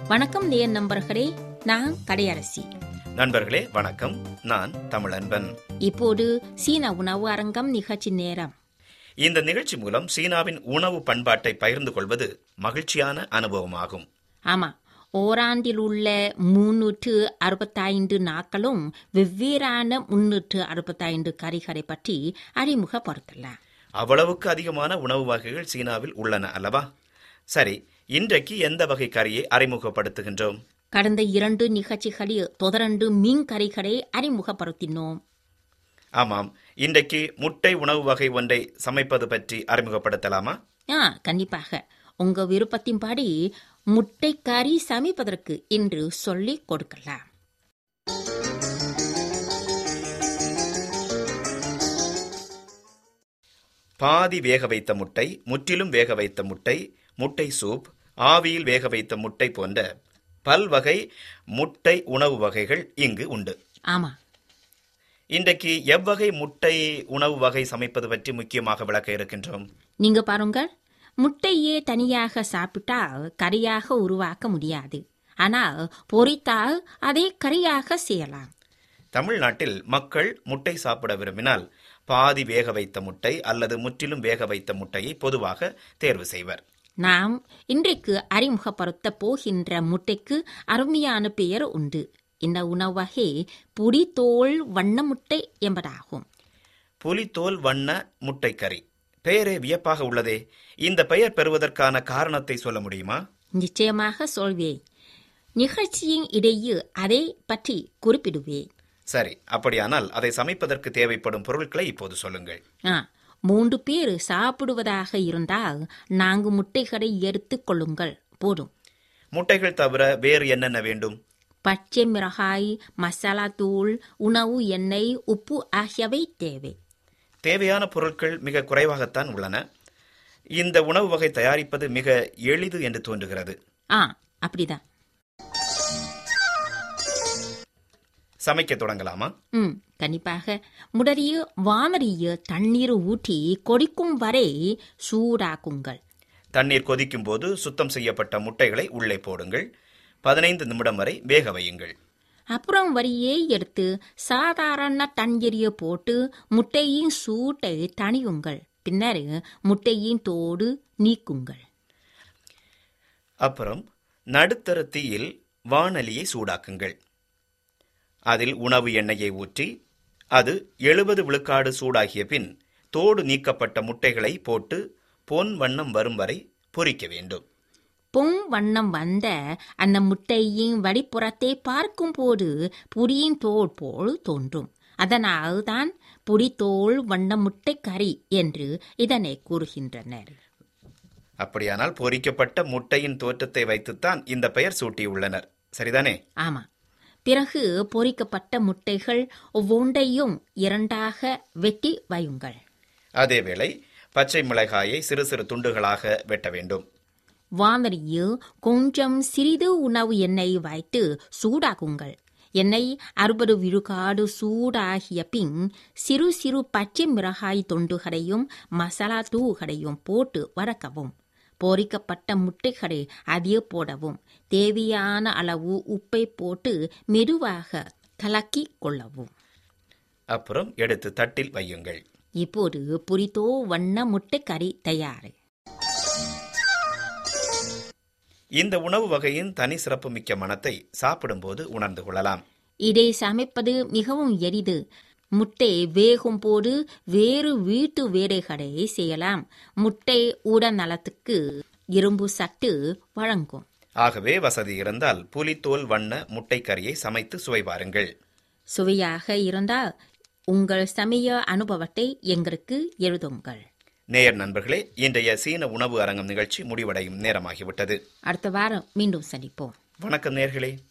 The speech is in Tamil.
வணக்கம் நேர் நண்பர்களே நான் கடையரசி நண்பர்களே வணக்கம் நான் தமிழன்பன் இப்போது சீன உணவு அரங்கம் நிகழ்ச்சி நேரம் இந்த நிகழ்ச்சி மூலம் சீனாவின் உணவு பண்பாட்டை பகிர்ந்து கொள்வது மகிழ்ச்சியான அனுபவமாகும் ஆமா ஓராண்டில் உள்ள முன்னூற்று அறுபத்தைந்து நாட்களும் வெவ்வேறான முன்னூற்று அறுபத்தைந்து கறிகளை பற்றி அறிமுகப்படுத்தலாம் அவ்வளவுக்கு அதிகமான உணவு வகைகள் சீனாவில் உள்ளன அல்லவா சரி இன்றைக்கு எந்த வகை கறியை அறிமுகப்படுத்துகின்றோம் கடந்த இரண்டு நிகழ்ச்சிகளில் தொடர்ந்து மீன் கறிகளை அறிமுகப்படுத்தினோம் ஆமாம் இன்றைக்கு முட்டை உணவு வகை ஒன்றை சமைப்பது பற்றி அறிமுகப்படுத்தலாமா ஆ கண்டிப்பாக உங்க விருப்பத்தின்படி முட்டை கறி சமைப்பதற்கு என்று சொல்லிக் கொடுக்கலாம் பாதி வேக வைத்த முட்டை முற்றிலும் வேக வைத்த முட்டை முட்டை சூப் ஆவியில் வேக வைத்த முட்டை போன்ற பல்வகை முட்டை உணவு வகைகள் இங்கு உண்டு ஆமா இன்றைக்கு எவ்வகை முட்டை உணவு வகை சமைப்பது பற்றி முக்கியமாக விளக்க இருக்கின்றோம் நீங்க பாருங்கள் முட்டையே தனியாக சாப்பிட்டால் கறியாக உருவாக்க முடியாது ஆனால் பொரித்தால் அதை கறியாக செய்யலாம் தமிழ்நாட்டில் மக்கள் முட்டை சாப்பிட விரும்பினால் பாதி வேக வைத்த முட்டை அல்லது முற்றிலும் வேக வைத்த முட்டையை பொதுவாக தேர்வு செய்வர் நாம் இன்றைக்கு அறிமுகப்படுத்த போகின்ற முட்டைக்கு அருமையான பெயர் உண்டு இந்த உணவு வகை புடித்தோல் வண்ண முட்டை என்பதாகும் புலித்தோல் வண்ண முட்டை கறி பெயரே வியப்பாக உள்ளதே இந்த பெயர் பெறுவதற்கான காரணத்தை சொல்ல முடியுமா நிச்சயமாக சொல்வேன் நிகழ்ச்சியின் இடையே அதை பற்றி குறிப்பிடுவேன் சரி அப்படியானால் அதை சமைப்பதற்கு தேவைப்படும் பொருட்களை இப்போது சொல்லுங்கள் ஆ மூன்று பேர் சாப்பிடுவதாக இருந்தால் நான்கு முட்டைகளை எடுத்துக் கொள்ளுங்கள் போதும் முட்டைகள் தவிர வேறு என்னென்ன வேண்டும் பச்சை மிளகாய் மசாலா தூள் உணவு எண்ணெய் உப்பு ஆகியவை தேவை தேவையான பொருட்கள் மிக குறைவாகத்தான் உள்ளன இந்த உணவு வகை தயாரிப்பது மிக எளிது என்று தோன்றுகிறது ஆ அப்படிதான் சமைக்க தொடங்கலாமா ம் கண்டிப்பாக முதலில் வானலிய தண்ணீர் ஊற்றி கொதிக்கும் வரை சூடாக்குங்கள் தண்ணீர் கொதிக்கும் போது சுத்தம் செய்யப்பட்ட முட்டைகளை உள்ளே போடுங்கள் பதினைந்து நிமிடம் வரை வேக வையுங்கள் அப்புறம் வரியே எடுத்து சாதாரண தண்ணீரை போட்டு முட்டையின் சூட்டை தணியுங்கள் பின்னர் முட்டையின் தோடு நீக்குங்கள் அப்புறம் நடுத்தர தீயில் வாணலியை சூடாக்குங்கள் அதில் உணவு எண்ணெயை ஊற்றி அது எழுபது விழுக்காடு சூடாகிய பின் தோடு நீக்கப்பட்ட முட்டைகளை போட்டு பொன் வண்ணம் வரும் வரை பொரிக்க வேண்டும் பொன் வண்ணம் வந்த அந்த முட்டையின் வடிப்புறத்தை பார்க்கும்போது புடியின் தோல் போல் தோன்றும் அதனால் தான் புடித்தோல் வண்ண முட்டை கறி என்று இதனை கூறுகின்றனர் அப்படியானால் பொரிக்கப்பட்ட முட்டையின் தோற்றத்தை வைத்துத்தான் இந்த பெயர் சூட்டியுள்ளனர் சரிதானே ஆமா பிறகு பொரிக்கப்பட்ட முட்டைகள் ஒவ்வொன்றையும் இரண்டாக வெட்டி வையுங்கள் அதேவேளை பச்சை மிளகாயை சிறு சிறு துண்டுகளாக வெட்ட வேண்டும் வானலியில் கொஞ்சம் சிறிது உணவு எண்ணெய் வைத்து சூடாக்குங்கள் எண்ணெய் அறுபது விழுக்காடு சூடாகிய பின் சிறு சிறு பச்சை மிளகாய் தொண்டுகளையும் மசாலா தூள்களையும் போட்டு வதக்கவும் பொரிக்கப்பட்ட முட்டைகளை அதிக போடவும் தேவையான அளவு உப்பை போட்டு மெதுவாக கலக்கி கொள்ளவும் அப்புறம் எடுத்து தட்டில் வையுங்கள் இப்போது புரித்தோ வண்ண முட்டைக்கறி தயார் இந்த உணவு வகையின் தனி சிறப்புமிக்க மனத்தை சாப்பிடும்போது உணர்ந்து கொள்ளலாம் இதை சமைப்பது மிகவும் எளிது முட்டை வேகும் போது வேறு வீட்டு வேலைகளை செய்யலாம் முட்டை உடல் நலத்துக்கு இரும்பு சத்து வழங்கும் ஆகவே வசதி இருந்தால் புலித்தோல் வண்ண முட்டைக்கறியை சமைத்து சுவை பாருங்கள் சுவையாக இருந்தால் உங்கள் சமய அனுபவத்தை எங்களுக்கு எழுதுங்கள் நேயர் நண்பர்களே இன்றைய சீன உணவு அரங்கம் நிகழ்ச்சி முடிவடையும் நேரமாகிவிட்டது அடுத்த வாரம் மீண்டும் சந்திப்போம் வணக்கம் நேர்களே